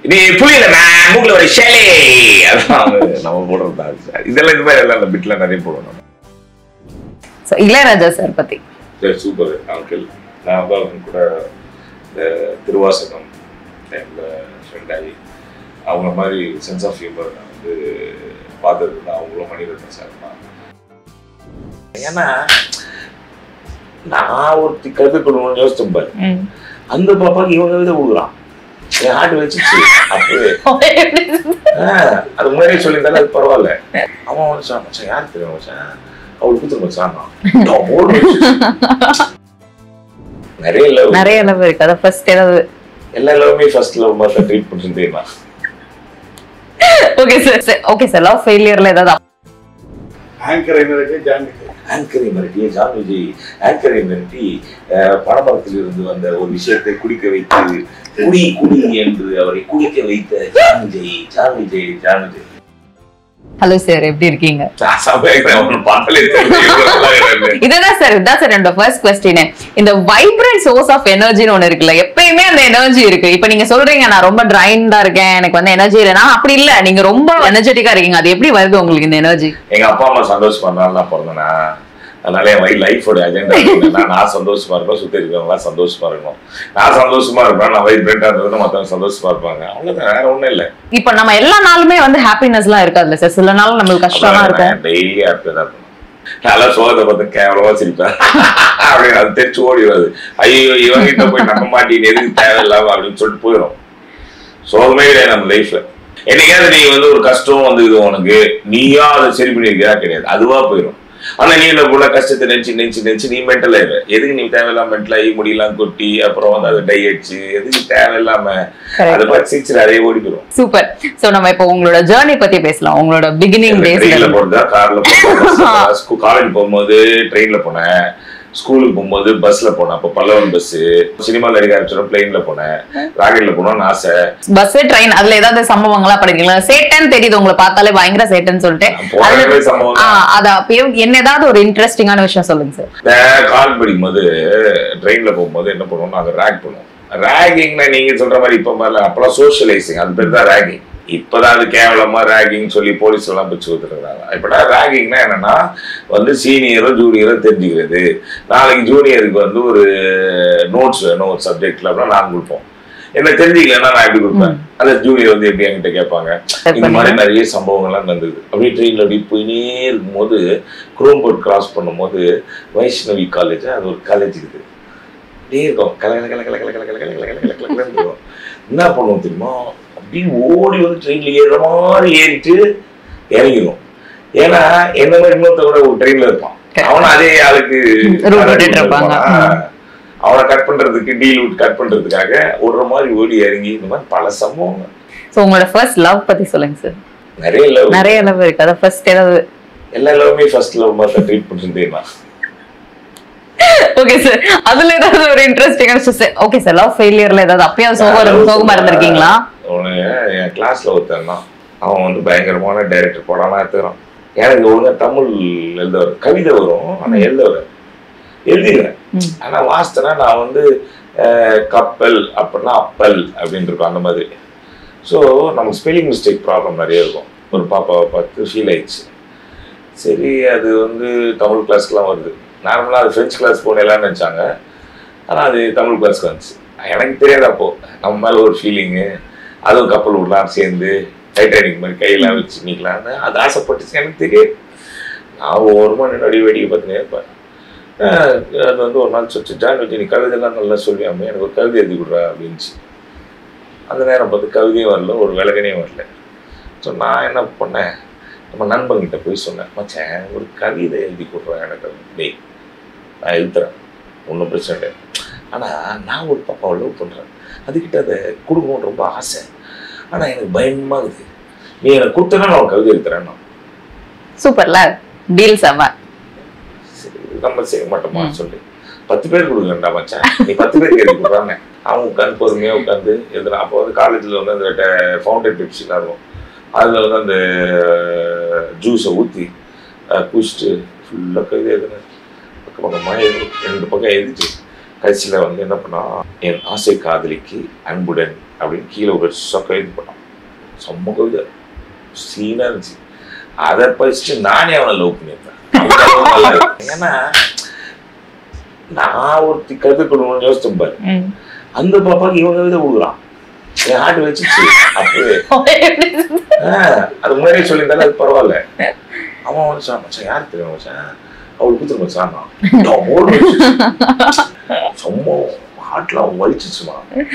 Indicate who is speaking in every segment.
Speaker 1: நீ புரியல நான் மூக்குல ஒரு ஷேலே அதான் வந்து நம்ம போடுறது தான் இதெல்லாம் இது மாதிரி எல்லாம் அந்த பிட்ல நிறைய போடுவோம் நம்ம
Speaker 2: So, இளையராஜா சார் பத்தி
Speaker 1: சரி சூப்பர் அங்கிள் நான் வந்து அவங்க கூட இந்த திருவாசகம் டைமில் ஃப்ரெண்ட் ஆகி அவங்க மாதிரி சென்ஸ் ஆஃப் ஹியூமர் நான் வந்து பார்த்தது தான் அவங்களும் மணிரத்னம் சார் தான் ஏன்னா நான் ஒரு கருத்து கொடுக்கணும்னு யோசிச்சேன் பாரு அந்த பாப்பாக்கு இவங்க வித கொடுக்குறான் என் ஹார்ட் வச்சுச்சு அப்பவே ஆஹ், அது முன்னாடியே சொல்லியிருந்தாலும் அது பரவாயில்ல அவன் வந்து சொன்னான் மச்சான் யார் தெரியும் மச்சான் அவளுக்கு கொடுத்துரு மச்சான் நான் ஓடு வச்சுச்சு. நிறைய லவ்
Speaker 2: நிறைய லவ் இருக்கு அதான் ஃபர்ஸ்ட் ஏதாவது
Speaker 1: எல்லா லவ்மே ஃபர்ஸ்ட் லவ் மாதிரி தான் ட்ரீட் பண்ணிருந்தேன் நான்
Speaker 2: okay sir okay sir love ஃபெயிலியர்ல ஏதாவது
Speaker 3: ஆங்கர் என்ன ஜாங்கிட்டு
Speaker 1: ஆங்கரை மிரட்டி ஜான் விஜய் ஆங்கரை மிரட்டி அஹ், பணமரத்தில் இருந்து வந்த ஒரு விஷயத்தை குடிக்க வைத்து குடி குடி என்று அவரை குடிக்க வைத்த John Vijay John Vijay John Vijay
Speaker 2: hello sir எப்படி இருக்கீங்க
Speaker 1: நான் சமைக்கிறேன் அவனை பார்த்தாலே தெரியும் எவ்வளவு நல்லா இருக்கிறான்னு.
Speaker 2: இதுதான் சார் இதுதான் சார் என்னோட ஃபர்ஸ்ட் கொஸ்டின் இந்த வைப்ரண்ட் சோர்ஸ் ஆஃப் எனர்ஜின்னு ஒண்ணு இருக்குல்ல எப்பயுமே அந்த எனர்ஜி இருக்கு இப்ப நீங்க சொல்றீங்க நான் ரொம்ப டிரைண்டா இருக்கேன் எனக்கு வந்து எனர்ஜி இல்லைனா அப்படி இல்ல நீங்க ரொம்ப எனர்ஜெட்டிக்கா இருக்கீங்க அது எப்படி வருது உங்களுக்கு இந்த எனர்ஜி
Speaker 1: எங்க அப்பா அம்மா சந்தோஷமா இருந்தாலும் நான் பிறந்தேனா அதனால என் வை லைஃபோட அஜெண்டா என்னன்னா நான் சந்தோஷமா இருக்கணும் சுத்தி இருக்கிறவங்களாம் சந்தோஷமா இருக்கணும் நான் சந்தோஷமா இருப்பேன் நான் வைப்ரண்டா இருந்ததுன்னா மத்தவங்க சந்தோஷமா இருப்பாங்க அவ்வளவுதான் வேற ஒண்ணும் இல்ல
Speaker 2: இப்ப நம்ம எல்லா நாளுமே வந்து ஹாப்பினஸ் எல்லாம் இருக்காதுல்ல சார் சில நாள் நம்மளுக்கு கஷ்டம்லாம் இருக்கும்
Speaker 1: டெய்லி ஹாப்பியா தான் இருக்கணும் நல்லா சோகத்தை பார்த்து கேவலமா சிரிப்பேன் அப்படின்னு அது தெரிச்சு ஓடிடுறது ஐயோ இவன் கிட்ட போய் நம்ப மாட்டேன் எதுக்கு தேவையில்லாம அப்படின்னு சொல்லிட்டு போயிடும் சோகமே கிடையாது நம்ம லைஃப்ல என்னைக்காவது நீ வந்து ஒரு கஷ்டம் வந்து இது உனக்கு நீயா அதை சரி பண்ணிருக்கியா கிடையாது அதுவா போயிடும் ஆனா நீ என்ன போல கஷ்டத்தை நினைச்சு நினைச்சு நினைச்சு நீ மென்டல் ஆயிடுற எதுக்கு நீ தேவையில்லாம மென்டல் ஆகி முடியெல்லாம் கொட்டி அப்புறம் வந்து அதை டை அடிச்சு எதுக்கு தேவையில்லாம
Speaker 2: Correct.
Speaker 1: அதை பார்த்து சிரிச்சு அதே ஓடி போயிடும்
Speaker 2: சூப்பர் சோ நம்ம இப்போ உங்களோட ஜேர்னி பத்தி பேசலாம் உங்களோட பிகினிங்
Speaker 1: ட்ரெயின்ல
Speaker 2: டேஸ்ல
Speaker 1: போனதா கார்ல போனேன் காலேஜ் போகும்போது ட்ரெயின்ல போனேன் ஸ்கூலுக்கு போகும்போது பஸ்ல போனேன் அப்போ பல்லவன் பஸ் சினிமா நடிக்க ஆரம்பிச்சோம் பிளெயின்ல போனேன் ராக்கெட்ல போனோம்னு ஆசை
Speaker 2: பஸ் ட்ரெயின் அதுல ஏதாவது சம்பவங்களா படிக்கிறீங்களா சேட்டன் தெரியுது உங்களை பார்த்தாலே பயங்கர சேட்டன் சொல்லிட்டு
Speaker 1: போன
Speaker 2: அதுல-
Speaker 1: இடமே சம்பவம்
Speaker 2: ஆ,
Speaker 1: தான்.
Speaker 2: அத அப்பயும் என்ன ஏதாவது ஒரு இன்ட்ரெஸ்டிங்கான விஷயம் சொல்லுங்க சார்
Speaker 1: நான் கால் படிக்கும்போது ட்ரெயின்ல போகும்போது என்ன பண்ணுவோம் நாங்க ரேக் பண்ணுவோம் ரேகிங்னா நீங்க சொல்ற மாதிரி இப்ப மாதிரில அப்பெல்லாம் சோஷியலைசிங் அது பேர் தான் ரேகிங் இப்பதான் அது கேவலமா ரேகிங் சொல்லி போலீஸ் எல்லாம் பிடிச்சு கொடுத்துருக்காங்க இப்படா ரேகிங்னா என்னன்னா வந்து சீனியரும் ஜூனியரும் தெரிஞ்சுக்கிறது நாளைக்கு ஜூனியருக்கு வந்து ஒரு நோட்ஸ் வேணும் ஒரு சப்ஜெக்ட்ல அப்படின்னா நாங்க கொடுப்போம் என்ன தெரிஞ்சுக்கலன்னா நான் எப்படி கொடுப்பேன் அந்த ஜூனியர் வந்து எப்படி என்கிட்ட கேட்பாங்க இந்த மாதிரி நிறைய சம்பவங்கள்லாம் நடந்தது அப்படியே ட்ரெயின்ல அப்படி போயினே இருக்கும்போது குரோம்போர்ட் கிராஸ் பண்ணும்போது வைஷ்ணவி காலேஜ் அது ஒரு காலேஜ் இருக்குது அப்படியே இருக்கும் கல கல கல கல கல கல கல கல கல கல கல கலன்னு இருக்கும். என்ன பண்ணுவோம் தெரியுமா அப்படியே ஓடி வந்து ட்ரெயின்ல ஏறுற மாதிரி ஏறிட்டு இறங்கிடும் ஏன்னா என்ன மாதிரி இன்னொருத்த கூட ஒரு ட்ரெயின்ல இருப்பான் அவனும் அதே ஆளுக்கு
Speaker 2: Route விட்டுட்டு இருப்பாங்க.
Speaker 1: இருப்பான். அவனை கட் பண்றதுக்கு டீல் விட்டு கட் பண்றதுக்காக ஓடுற மாதிரி ஓடி இறங்கி இந்த மாதிரி பல சம்பவம்
Speaker 2: சோ உங்களோட ஃபர்ஸ்ட் லவ் பத்தி சொல்லுங்க சார்
Speaker 1: நிறைய லவ்
Speaker 2: நிறைய லவ் இருக்கு அதான் ஃபர்ஸ்ட் ஏதாவது
Speaker 1: எல்லா லவ்மே ஃபர்ஸ்ட் லவ் மாதிரி தான் ட்ரீட் பண்ணிருந்தேன் நான்
Speaker 2: ஓகே சார் அதுல ஏதாவது ஒரு இன்ட்ரெஸ்டிங்கான விஷயம் ஓகே சார் லவ் ஃபெயிலியர்ல ஏதாவது அப்பயும் சோகம் சோகமா இருந்திருக்கீங்களா
Speaker 1: அவனு என் கிளாஸ்ல ஒருத்தன் தான் அவன் வந்து பயங்கரமான டைரக்டர் படம்லாம் எடுத்துக்கிறான் எனக்கு ஒழுங்கா தமிழ் எழுத வரும் கவிதை வரும் ஆனா எழுத வரும் எழுதிடுவேன்
Speaker 2: ம்.
Speaker 1: ஆனா வாசித்தனா நான் வந்து அஹ், கப்பல் அப்படின்னா அப்பல் அப்படின்னு இருக்கும் அந்த மாதிரி ஸோ நமக்கு ஸ்பெல்லிங் மிஸ்டேக் ப்ராப்ளம் நிறைய இருக்கும் ஒரு பாப்பாவை பார்த்து ஃபீல் ஆயிடுச்சு சரி அது வந்து தமிழ் கிளாஸ்க்குலாம் வருது நார்மலாக அது ஃப்ரெஞ்ச் கிளாஸ் போன எல்லாம் நினச்சாங்க ஆனால் அது தமிழ் கிளாஸ்க்கு வந்துச்சு எனக்கு தெரியாது அப்போ நம்ம மேலே ஒரு ஃபீலிங்கு அதுவும் கப்பல் விடலாம் சேர்ந்து டைட்டானிக் மாதிரி கையெல்லாம் வச்சு நிற்கலான்னு அது ஆசைப்பட்டுச்சு எனக்கு தெரியாது நான் ஒரு மணி நடி வேடிக்கை பார்த்துனே இருப்பேன் ஆஹ் அது வந்து ஒரு நாள் சொல்லிச்சு ஜான் விஜய் நீ கவிதைலாம் நல்லா சொல்லியாமே எனக்கு ஒரு கவிதை எழுதி கொடுறா அப்படின்ச்சு அந்த நேரம் பார்த்து கவிதையும் வரல ஒரு விலகனையும் வரல ஸோ நான் என்ன பண்ணேன் நம்ம நண்பன்கிட்ட போய் சொன்னேன் மச்சான் ஒரு கவிதை எழுதி கொடுறேன் எனக்கு டேய் நான் எழுதுறேன் ஒன்றும் பிரச்சனை இல்லை ஆனால் நான் ஒரு பாப்பாவை லவ் பண்ணுறேன் அதுக்கிட்ட அதை கொடுக்கணும்னு ரொம்ப ஆசை ஆனால் எனக்கு பயமாக இருக்குது நீ எனக்கு கொடுத்தனா நான் ஒரு கவிதை எழுதுறேன் நான்
Speaker 2: சூப்பர்ல டீல் செம்ம
Speaker 1: சரி நம்ம செய்ய மாட்டோமா சொல்லி பத்து பேர் கொடுக்கலண்டா மச்சான் நீ பத்து பேருக்கு எழுதி கொடுறாங்க அவன் உட்காந்து பொறுமையாக உட்காந்து எழுதுறான் அப்போ வந்து காலேஜில் வந்து அந்த ஃபவுண்டன் பெப்சிலாம் இருக்கும் அதில் வந்து அந்த ஜூஸை ஊற்றி குடிச்சிட்டு ஃபுல்லாக கவிதை எழுதுனேன் பக்கம் பக்கமாக எழுது ரெண்டு பக்கம் எழுதிச்சு கடைசியில் வந்து என்ன பண்ணா என் ஆசை காதலிக்கு அன்புடன் அப்படின்னு கீழே ஒரு கவிதை பண்ணான் செம்ம கவிதை சீனா இருந்துச்சு அதை படிச்சுட்டு நானே அவனை லவ் பண்ணியிருப்பேன் அந்த அளவுக்கு நல்லா இருக்கு. ஏன்னா நான் ஒருத்தி கருத்து கொடுக்கணும்னு யோசிச்சேன் பாரு
Speaker 2: ம்.
Speaker 1: அந்த பாப்பாக்கு இவன் கவிதை கொடுக்குறான் என் ஹார்ட் வச்சுச்சு அப்பவே ஆஹ், அது முன்னாடியே சொல்லியிருந்தாலும் அது பரவாயில்ல அவன் வந்து சொன்னான் மச்சான் யார் தெரியும் மச்சான் அவளுக்கு கொடுத்துரு மச்சான் நான் ஓடு சும்மா ஹார்ட்லாம் வலிச்சிச்சுமா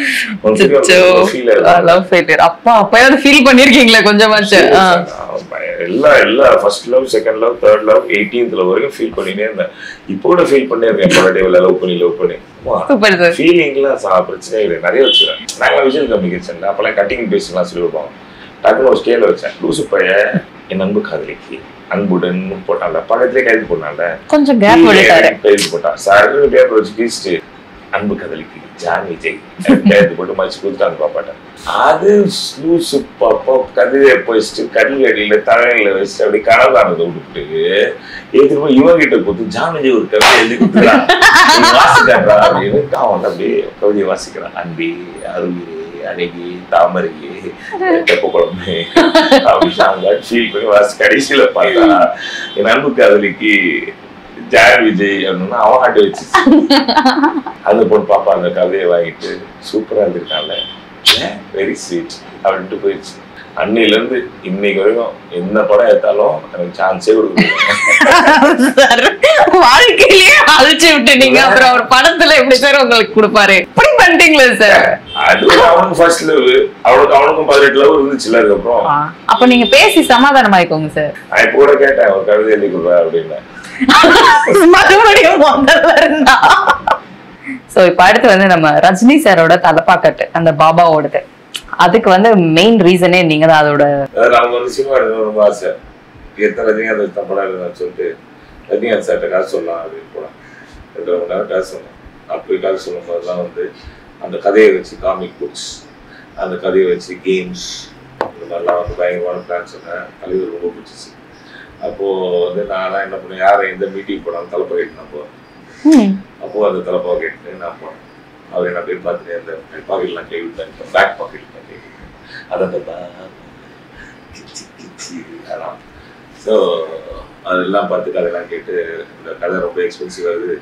Speaker 1: ஃபீல்
Speaker 2: லவ் ஃபெயிலியர் அப்பா அப்பயாவது ஃபீல் பண்ணிருக்கீங்களா கொஞ்சமாச்சு ஆ.
Speaker 1: எல்லா எல்லா first love second love third love eighteenth love வரைக்கும் ஃபீல் பண்ணினே இருந்தேன் இப்போ கூட ஃபீல் பண்ணியிருக்கேன் பல லவ் பண்ணி லவ் பண்ணி
Speaker 2: சூப்பர் சார்
Speaker 1: ஃபீலிங்லாம் சா பிரச்சனையே இல்லை நிறைய வச்சுருக்கேன் நாங்கள் விஷுவல் கம்யூனிகேஷன் அப்போல்லாம் கட்டிங் பேஸ்லாம் சொல்லி வைப்போம் டக்குனு ஒரு ஸ்கேல வச்சேன் லூசு பைய என் அன்பு காதலிக்கு அன்புடன் போட்டான்ல பக்கத்துலேயே கைது போட்டான்ல
Speaker 2: கொஞ்சம் கேப் விட்டுட்டாரு
Speaker 1: கைது போட்டான் சார் பேப்பர் வச்சு பீஸ்ட்டு அன்பு கதலிக்கு ஜான் விஜய் கைது போட்டு மச்சு கொடுத்துட்டாங்க பாப்பாட்ட அது லூசு பாப்பா கதிரை போயிட்டு கடல் அடியில தலையில வச்சுட்டு அப்படி கனவானதை விட்டுட்டு ஏற்று போய் இவன் கிட்ட கொடுத்து ஜான் விஜய் ஒரு கவிதை எழுதி கொடுத்துறான் வாசிக்கான்றா அப்படின்னு அவன் வந்து அப்படியே கவிதையை வாசிக்கிறான் அன்பி அருவி அழகி தாமரை தெப்ப குழம்பு அப்படின்னு அவங்க ஃபீல் பண்ணி வாசி கடைசியில பார்த்தா என் அன்பு காதலிக்கு ஜான் விஜய் அப்படின்னா அவன் ஆட்டு வச்சு அந்த பொண்ணு பாப்பா அந்த கவிதையை வாங்கிட்டு சூப்பரா இருந்திருக்கான்ல வெரி ஸ்வீட் அப்படின்ட்டு போயிடுச்சு அன்னையில இருந்து இன்னைக்கு வரைக்கும் என்ன படம் எடுத்தாலும் எனக்கு சான்ஸே கொடுக்குது
Speaker 2: சார் வாழ்க்கையிலேயே அழிச்சு விட்டுட்டீங்க அப்புறம் ஒரு படத்துல எப்படி சார் உங்களுக்கு கொடுப்பாரு இப்படி பண்ணிட்டீங்களே சார்
Speaker 1: அது அவனுக்கு ஃபர்ஸ்ட் லவ் அவனுக்கு அவனுக்கும் பதினெட்டு லவ் இருந்துச்சுல அதுக்கப்புறம்
Speaker 2: அப்ப நீங்க பேசி சமாதானமாயிக்கோங்க சார்
Speaker 1: நான் இப்போ கூட கேட்டேன் ஒரு கவிதை எழுதி கொடுப்பா அப்படின்னு
Speaker 2: மறுபடியும் முதல்ல இருந்தா சோ இப்ப அடுத்து வந்து நம்ம ரஜினி சாரோட தலப்பாக்கட்டு அந்த பாபாவோடது அதுக்கு வந்து மெயின் ரீசனே நீங்க தான் அதோட
Speaker 1: அதாவது அவங்க வந்து சினிமா எடுக்கணும் ரொம்ப ஆசை எத்தனை ரஜினிகாந்த் தான் படம் எழுதணும்னு சொல்லிட்டு ரஜினிகாந்த் சார்கிட்ட காசு சொல்லலாம் அப்படின்னு போனேன் ரெண்டு மணி நேரம் காசு சொன்னேன் அப்படி காசு சொல்லும் போதெல்லாம் வந்து அந்த கதையை வச்சு காமிக் புக்ஸ் அந்த கதையை வச்சு கேம்ஸ் இந்த மாதிரிலாம் வந்து பயங்கரமான பிளான் சொன்னேன் தலைவர் ரொம்ப பிடிச்சிச்சு அப்போது வந்து நான் என்ன பண்ணேன் யாரை எந்த மீட்டிங் போனாலும் தலைப்பா கேட்டு நான் போவேன்
Speaker 2: ம்.
Speaker 1: அப்போ அந்த தலைப்பா கேட்டு நான் போனேன் அவர் என்ன அப்படியே பார்த்துட்டு அந்த பாக்கெட்லாம் கை விட்டேன் பேக் பாக்கெட்லாம் கை விட்டேன் அதை அந்த bag கிச்சி கிச்சி அதான் ஸோ அதெல்லாம் பார்த்து கதையெல்லாம் கேட்டு இந்த கதை ரொம்ப எக்ஸ்பென்சிவ் ஆகுது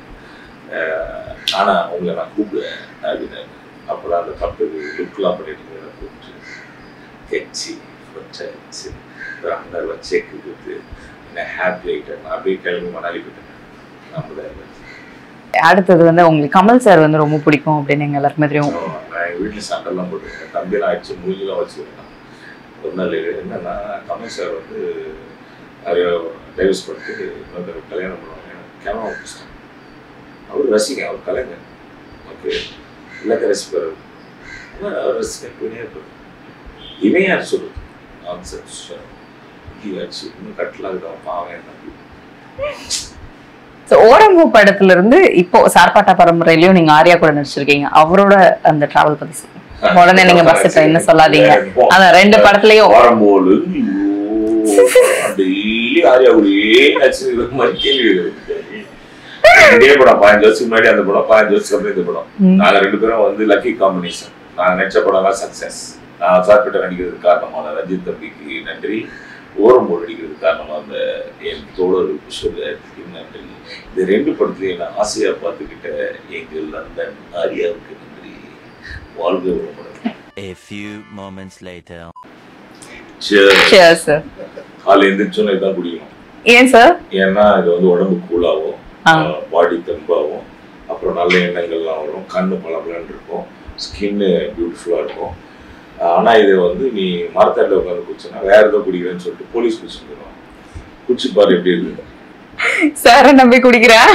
Speaker 1: அஹ் ஆனா உங்களை நான் கூப்பிடுவேன் அப்படின்னு அப்புறம் அந்த பக்கத்து லுக்லாம் பண்ணிட்டு இருந்ததை கூப்பிட்டு கெச்சி வச்சு ஒரு ஐம்பதாயிரம் ரூபாய் செக் கொடுத்து என்ன ஹாப்பி ஆகிட்டேன் நான் அப்படியே கிளம்பி மணாலி போயிட்டேன் ஐம்பதாயிரம் ரூபாய்
Speaker 2: அடுத்தது வந்து உங்களுக்கு கமல் சார் வந்து ரொம்ப பிடிக்கும் அப்படின்னு எங்க எல்லாருக்குமே தெரியும்
Speaker 1: So, நான் எங்கள் வீட்டில் சண்டைலாம் போட்டுருக்கேன் தம்பியெல்லாம் அடிச்சு மூஞ்சிலாம் வச்சுருக்கேன் ஒரு நாள் என்னன்னா கமல் சார் வந்து நிறைய டைவர்ஸ் பண்ணிட்டு இன்னொரு கல்யாணம் பண்ணுவாங்க கேமரா ஆஃபீஸ்டான் அவர் ரசிகன் அவர் கலைஞர் ஓகே எல்லாத்தையும் ரசிப்பார் அவர். ஆனா, அவர் ரசிகன் பண்ணியே இருப்பார் இவன் யார் சொல்லுது ஆன்சர் ஆச்சு இன்னும் கட்டலாகுது பாவம் என்ன
Speaker 2: ஸோ ஓரம்பூ படத்துல இருந்து இப்போ சார்பாட்டா பரம்பரையிலயும் நீங்க ஆர்யா கூட நடிச்சிருக்கீங்க அவரோட அந்த டிராவல் பத்தி சொல்லுங்க உடனே நீங்க பஸ் ட்ரெயின் சொல்லாதீங்க அதான் ரெண்டு படத்துலயும்
Speaker 1: வரும்போது டெய்லி ஆரியா கூடயே நடிச்சிருக்கிற மாதிரி கேள்வி இருக்கு. இதே படம் பதினஞ்சு வருஷத்துக்கு முன்னாடி அந்த படம் பதினஞ்சு வருஷத்துக்கு அப்புறம் இந்த படம்
Speaker 2: ம்.
Speaker 1: நாங்க ரெண்டு பேரும் வந்து லக்கி காம்பினேஷன் நாங்க நடிச்ச படம்லாம் சக்சஸ் நான் சார்பிட்ட நடிக்கிறதுக்கு காரணமான ரஞ்சித் தம்பிக்கு நன்றி ஓரம்போடு நடிக்கிறதுக்கு காரணமா அந்த என் தோழர் குஷோருக்கு நன்றி இந்த ரெண்டு படத்துலையும் நான் ஆசையா பார்த்துக்கிட்ட எங்கள் லண்டன் ஆரியாவுக்கு நன்றி வாழ்க வளமுடன்
Speaker 4: A few moments later.
Speaker 1: Cheers.
Speaker 2: Sir
Speaker 1: காலை எந்திரிச்சோன்னு இதான் குடிக்கணும்
Speaker 2: ஏன் சார்
Speaker 1: ஏன்னா இது வந்து உடம்பு கூலாகும்
Speaker 2: ஆ.
Speaker 1: பாடி தெம்பாகும் அப்புறம் நல்ல எண்ணங்கள்லாம் வரும் கண்ணு பளபளன்னு இருக்கும் ஸ்கின்னு பியூட்டிஃபுல்லாக இருக்கும் ஆனால் இதை வந்து நீ மரத்தாண்டில் உட்காந்து குடிச்சோன்னா வேற ஏதோ குடிக்கிறேன்னு சொல்லிட்டு போலீஸ் குடிச்சுருக்கணும் குடிச்சு பாரு எப்படி இருக்கு
Speaker 2: சார நம்பி குடிக்கிறேன்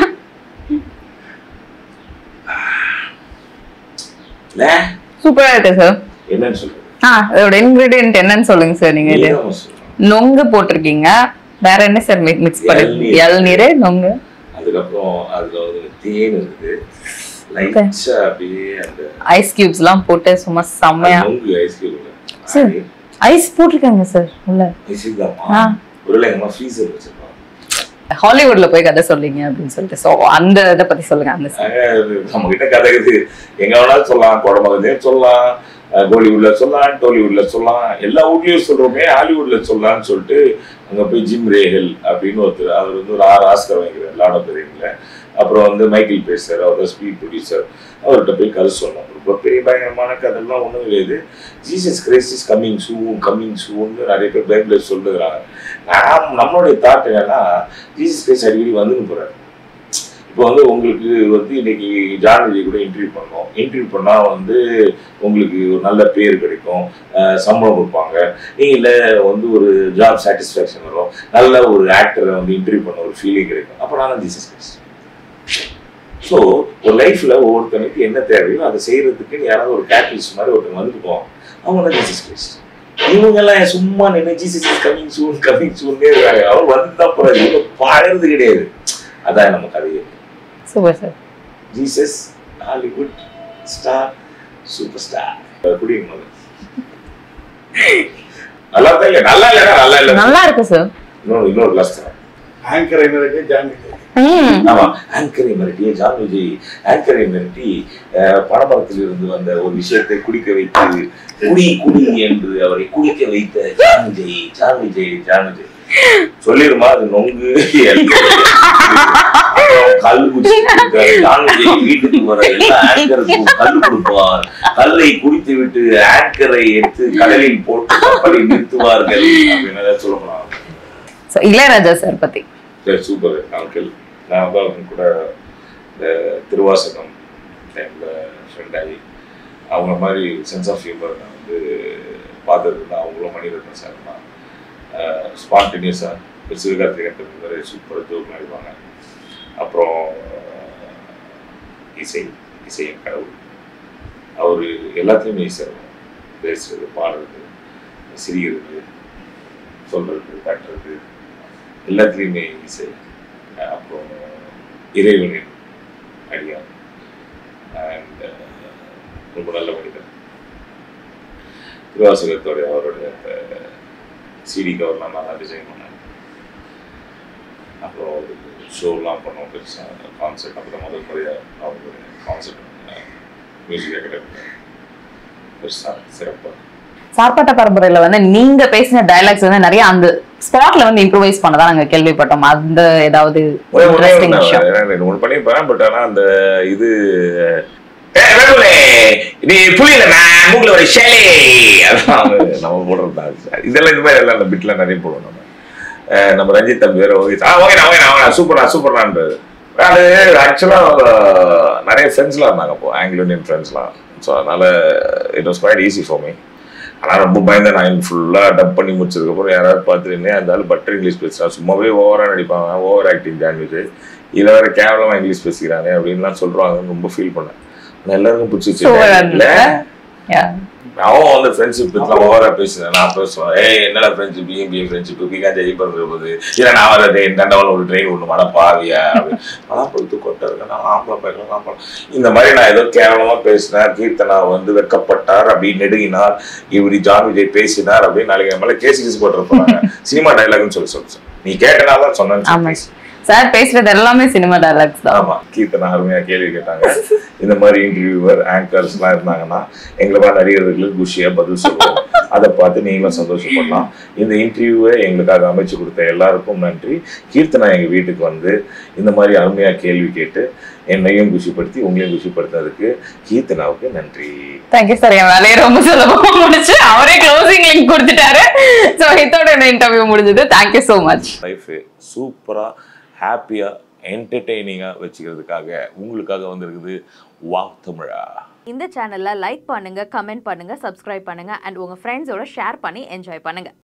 Speaker 1: இல்ல?
Speaker 2: சூப்பரா இருக்கு சார்
Speaker 1: என்னன்னு சொல்றது
Speaker 2: ஆ அதோட இன்கிரீடியன்ட் என்னன்னு சொல்லுங்க சார் நீங்க இது
Speaker 1: நீதான் சொல்லணும்.
Speaker 2: நொங்கு போட்டிருக்கீங்க வேற என்ன சார் மிக்ஸ் பண்ணி
Speaker 1: இளநீர்.
Speaker 2: இளநீர் நொங்கு
Speaker 1: அதுக்கப்புறம் அதுல வந்து தேன் இருக்குது லைட்ஸா அப்படியே அந்த
Speaker 2: ஐஸ் கியூப்ஸ் எல்லாம் போட்டு சும்மா செம்மையா
Speaker 1: நொங்கு ஐஸ்கிரீம்
Speaker 2: சரி. ஐஸ் போட்டிருக்காங்க சார் உள்ள
Speaker 1: ஐஸ்கிரீம்
Speaker 2: ஆ.
Speaker 1: ஒருவேளை எங்க ஃப்ரீசர் வச்சிருப்பாங்க
Speaker 2: ஹாலிவுட்ல போய் கதை சொல்றீங்க அப்படின்னு சொல்லிட்டு சோ அந்த இதை பத்தி சொல்லுங்க அந்த scene.
Speaker 1: நம்ம கிட்ட கதை இருக்குது எங்க வேணாலும் சொல்லலாம் குடமகத்தையும் சொல்லலாம் அஹ் கோலிவுட்ல சொல்லலாம் டோலிவுட்ல சொல்லலாம் எல்லா ஊர்லயும் சொல்றோமே ஹாலிவுட்ல சொல்லலாம்னு சொல்லிட்டு அங்க போய் ஜிம் ரேஹல் அப்படின்னு ஒருத்தர் அவர் வந்து ஒரு ஆறு ஆஸ்கர் வாங்கிக்கிறார் லாட பெரியங்கள அப்புறம் வந்து மைக்கேல் பேசர் அவர் ஸ்பீட் ப்ரொடியூசர் அவர்கிட்ட போய் கதை சொன்னோம் ரொம்ப பெரிய பயங்கரமான கதைலாம் ஒன்றும் கிடையாது Jesus Christ is coming soon coming சூன்னு நிறைய பேர் பைபிளில் சொல்லுகிறாங்க நான் நம்மளுடைய தாட் என்னன்னா ஜீசஸ் கிரைஸ்ட் அடிக்கடி வந்துன்னு போறாரு இப்போ வந்து உங்களுக்கு வந்து இன்னைக்கு ஜான் விஜய் கூட இன்டர்வியூ பண்ணோம் இன்டர்வியூ பண்ணா வந்து உங்களுக்கு ஒரு நல்ல பேர் கிடைக்கும் அஹ் சம்பளம் கொடுப்பாங்க நீங்க இல்ல வந்து ஒரு ஜாப் சாட்டிஸ்ஃபேக்ஷன் வரும் நல்ல ஒரு ஆக்டரை வந்து இன்டர்வியூ பண்ண ஒரு ஃபீலிங் கிடைக்கும் அப்போ நான் ஜீசஸ் கிரைஸ்ட் ஸோ ஒரு லைஃப்ல ஒவ்வொருத்தனுக்கு என்ன தேவையோ அதை செய்யறதுக்கு யாராவது ஒரு கேட்டலிஸ்ட் மாதிரி ஒருத்தன் வந்துட்டு போவான் அவங்க தான் ஜீசஸ் கிரைஸ்ட் இவங்க எல்லாம் சும்மா நின்று Jesus is coming soon coming சூன்னே இருக்காங்க அவர் வந்து தான் போறாரு இவங்க பாடுறது கிடையாது அதான் நம்ம கதையே
Speaker 2: super sir
Speaker 1: Jesus Hollywood star super star குடிங்க முதல்ல. நல்லா தான் இல்ல நல்லா இல்லடா நல்லா இல்ல
Speaker 2: நல்லா இருக்கு சார்
Speaker 1: இன்னொரு இன்னொரு கிளாஸ் தரேன்
Speaker 3: ஆங்கர் என்னருக்கு ஜான் விஜய்
Speaker 2: ம்
Speaker 1: ஆமா ஆங்கரை மிரட்டிய ஜான் விஜய் ஆங்கரை மிரட்டி அஹ், பணமரத்தில் இருந்து வந்த ஒரு விஷயத்தை குடிக்க வைத்து குடி குடி என்று அவரை குடிக்க வைத்த John Vijay John Vijay John Vijay சொல்லிருமா அது நொங்கு அப்புறம் கல் குடிச்சு கொடுத்தாரு. ஜான் விஜய் வீட்டுக்கு வர எல்லா ஆங்கருக்கும் கல் கொடுப்பார் கல்லை குடித்து விட்டு ஆங்கரை எடுத்து கடலில் போட்டு கப்பலில் நிறுத்துவார்கள் அப்படின்னு ஏதாவது சொல்லலாம்
Speaker 2: So, இளையராஜா சார் பத்தி
Speaker 1: சரி சூப்பர் அங்கிள் நான் வந்து அவங்க கூட இந்த திருவாசகம் டைமில் ஃப்ரெண்ட் ஆகி அவங்க மாதிரி சென்ஸ் ஆஃப் ஹியூமர் நான் வந்து பார்த்தது தான் அவங்களும் மணிரத்னம் சார் தான் ஸ்பான்டேனியஸாக சிவகார்த்திகேயன் மாதிரி சூப்பர் ஜோக் நடிப்பாங்க அப்புறம் இசை இசையின் கடவுள் அவர் எல்லாத்துலேயுமே இசை இருக்கும். பேசுறது பாடுறது சிரிக்கிறது சொல்றது தட்டுறது எல்லாத்துலேயுமே இசை அஹ் அப்புறம் இறைவனின் அடியான் அண்ட் ரொம்ப நல்ல மனிதன் திருவாசகத்தோடைய அவருடைய அந்த சிடி கவர்லாம் நான் தான் டிசைன் பண்ணேன் அப்புறம் ஒரு ஷோலாம் பண்ணோம் பெருசாக கான்செப்ட் அப்புறம் முதல் முறையாக அவங்களுடைய கான்செப்ட் மியூசிக் அகாடமி பெருசாக சிறப்பாக
Speaker 2: சார்பட்ட பரம்பரையில வந்து நீங்க பேசின டயலாக்ஸ் வந்து நிறைய அந்த ஸ்பாட்ல வந்து இம்ப்ரூவைஸ் பண்ணதா நாங்க கேள்விப்பட்டோம் அந்த ஏதாவது இன்ட்ரெஸ்டிங் விஷயம்
Speaker 1: ஒன்று பண்ணியிருப்பேன் பட் ஆனால் அந்த இது ஏய், வேலுலே, நீ புரியல நான் மூக்கில் ஒரு ஷேலே அதான் அவங்க நம்ம போடுறது தான் இதெல்லாம் இந்த மாதிரி எல்லாம் அந்த பிட்லாம் நிறைய போடுவோம் நம்ம அஹ் நம்ம ரஞ்சித் தம்பி வேற ஓகே ஆ ஓகேண்ணா ஓகேண்ணா ஓகேண்ணா சூப்பர்ண்ணா சூப்பர்ண்ணான்றது அது ஆக்சுவலாக நிறைய ஃப்ரெண்ட்ஸ்லாம் இருந்தாங்க அப்போ ஆங்கிலோ இந்தியன் ஃப்ரெண்ட்ஸ்லாம் ஸோ அதனால it was quite easy for me ஆனால் ரொம்ப பயந்தேன் நான் ஃபுல்லாக டப் பண்ணி முடிச்சதுக்கப்புறம் யாராவது பார்த்துருந்தேன் அந்த ஆள் பட்டர் இங்கிலீஷ் பேசுகிறான் சும்மாவே ஓவராக நடிப்பாங்க ஓவர் ஆக்டிங் ஜான் விஜய் இதில் வேற கேவலமாக இங்கிலீஷ் பேசிக்கிறாங்க அப்படின்லாம் சொல்கிறாங்கன்னு ரொம்ப ஃபீல் பண்ணேன் ஆனால் எல்லாருக்கும் பிடிச்சிச்சு இல்ல
Speaker 2: Yeah.
Speaker 1: அவன் வந்து ஃப்ரெண்ட்ஷிப் பத்திலாம் ஓவரா பேசுனேன் நான் பேசுவேன் ஏய் என்னடா ஃப்ரெண்ட்ஷிப் பிஎம் பிஎம் ஃப்ரெண்ட்ஷிப் பிகா ஜெய் பண்ணுற போது இல்லை நான் வர ட்ரெயின் தண்டவாளம் ஒரு ட்ரெயின் ஒன்று மழை பாவியா மழை கொட்டை இருக்கு நான் ஆம்பளை பையன் ஆம்பளை இந்த மாதிரி நான் ஏதோ கேவலமா பேசினேன் கீர்த்தனா வந்து வெக்கப்பட்டார் அப்படின்னு நெடுங்கினார் இப்படி ஜான் விஜய் பேசினார் அப்படின்னு நாளைக்கு என் மேல கேஸ் கேஸ் போட்டுருப்பாங்க சினிமா டைலாக்னு சொல்லி சொல்லிச்சு நீ கேட்டனால தான் சொன்னேன்னு
Speaker 2: ஆமா
Speaker 1: சொல்லி
Speaker 2: சார் பேசுறது எல்லாமே சினிமா டயலாக்ஸ் தான்
Speaker 1: ஆமா கீர்த்தனா அருமையா கேள்வி கேட்டாங்க இந்த மாதிரி இன்டர்வியூவர் ஆங்கர்ஸ் எல்லாம் இருந்தாங்கன்னா எங்களை மாதிரி நடிகர்களுக்கு குஷியா பதில் சொல்லுவோம் அதை பார்த்து நீங்களும் சந்தோஷப்படலாம் இந்த இன்டர்வியூவை எங்களுக்காக அமைச்சு கொடுத்த எல்லாருக்கும் நன்றி கீர்த்தனா எங்க வீட்டுக்கு வந்து இந்த மாதிரி அருமையா கேள்வி கேட்டு என்னையும் குஷிப்படுத்தி உங்களையும் குஷிப்படுத்துறதுக்கு கீர்த்தனாவுக்கு நன்றி
Speaker 2: தேங்க்யூ சார் என் வேலையை ரொம்ப சுலபமா முடிச்சு அவரே க்ளோசிங் லிங்க் கொடுத்துட்டாரு ஸோ இதோட இந்த இன்டர்வியூ முடிஞ்சது தேங்க்யூ ஸோ மச்
Speaker 1: லைஃப் சூப்பரா ஹாப்பியா என்டர்டெய்னிங்கா வச்சுக்கிறதுக்காக உங்களுக்காக வந்திருக்குது வாவ் தமிழா
Speaker 5: இந்த சேனல்ல லைக் பண்ணுங்க கமெண்ட் பண்ணுங்க சப்ஸ்கிரைப் பண்ணுங்க அண்ட் உங்க ஃப்ரெண்ட்ஸோட ஷேர் பண்ணி என்ஜாய் பண்ணுங்க